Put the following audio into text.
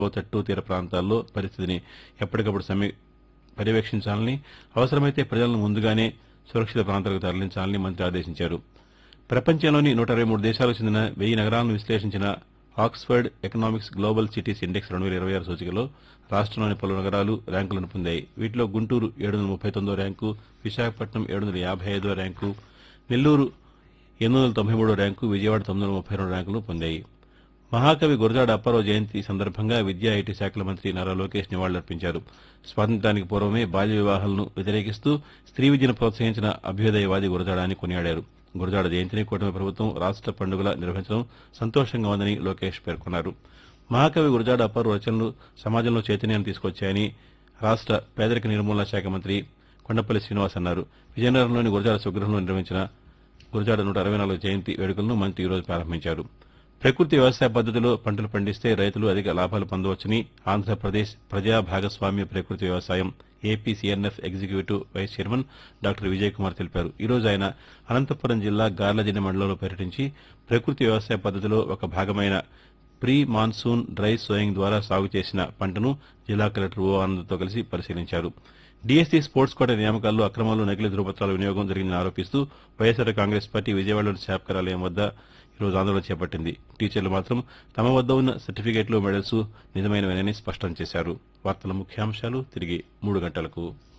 తట్టు తీర ప్రాంతాల్లో పరిస్థితిని ఎప్పటికప్పుడు సమీ పర్యవేక్షించాలని అవసరమైతే ప్రజలను ముందుగానే సురక్షిత ప్రాంతాలకు తరలించాలని మంత్రి ఆదేశించారు ప్రపంచంలోని నూట ఇరవై మూడు దేశాలకు చెందిన వెయ్యి నగరాలను విశ్లేషించిన Oxford Economics Global Cities Index రెండు వేల ఇరవై ఆరు సూచికలో రాష్ట్రంలోని పలు నగరాలు ర్యాంకులను పొందాయి వీటిలో గుంటూరు ఏడు వందల ముప్పై తొమ్మిదో ర్యాంకు విశాఖపట్నం ఏడు వందల యాభై ఐదో ర్యాంకు నెల్లూరు ఎనిమిది వందల తొంభై మూడో ర్యాంకు విజయవాడ తొమ్మిది వందల ముప్పై రెండు ర్యాంకులు పొందాయి మహాకవి గురజాడ అప్పారావు జయంతి సందర్భంగా విద్యా ఐటీ శాఖల మంత్రి నారా లోకేష్ నివాళులర్పించారు స్వాతంత్ర్యానికి పూర్వమే బాల్య వివాహాలను వ్యతిరేకిస్తూ స్త్రీ విద్యను ప్రోత్సహించిన అభ్యుదయవాది గురజాడ అని కొనియాడారు గురజాడ జయంతిని కూటమి ప్రభుత్వం రాష్ట్ర పండుగలా నిర్వహించడం సంతోషంగా ఉందని లోకేష్ పేర్కొన్నారు మహాకవి గురజాడ అప్పారావు రచనలు సమాజంలో చైతన్యాన్ని తీసుకొచ్చాయని రాష్ట్ర పేదరిక నిర్మూలన శాఖ మంత్రి కొండపల్లి శ్రీనివాస్ అన్నారు విజయనగరంలోని గురజాడ స్వగృహంలో నిర్వహించిన గురజాడ నూట అరవై నాలుగు జయంతి వేడుకలను మంత్రి ఈరోజు ప్రారంభించారు ప్రకృతి వ్యవసాయ పద్దతిలో పంటలు పండిస్తే రైతులు అధిక లాభాలు పొందవచ్చని ఆంధ్రప్రదేశ్ ప్రజా భాగస్వామ్య ప్రకృతి వ్యవసాయం APCNF executive vice chairman doctor Vijay Kumar తెలిపారు ఈ రోజు ఆయన అనంతపురం జిల్లా గార్లదిన్నె మండలంలో పర్యటించి ప్రకృతి వ్యవసాయ పద్దతిలో ఒక భాగమైన ప్రీ మాన్సూన్ డ్రై సోయింగ్ ద్వారా సాగు చేసిన పంటను జిల్లా కలెక్టర్ ఓ ఆనంద్తో కలిసి పరిశీలించారు డీఎస్సీ స్పోర్ట్స్ కోట నియామకాల్లో అక్రమాలు నకిలీ ధృవపత్రాల వినియోగం జరిగిందని ఆరోపిస్తూ వైఎస్సార్ కాంగ్రెస్ పార్టీ విజయవాడలోని శాప్ కార్యాలయం వద్ద ఈరోజు ఆందోళన చేపట్టింది టీచర్లు మాత్రం తమ వద్ద ఉన్న సర్టిఫికెట్లు మెడల్స్ నిజమైనవేనని స్పష్టం చేశారు వార్తల ముఖ్యాంశాలు తిరిగి మూడు గంటలకు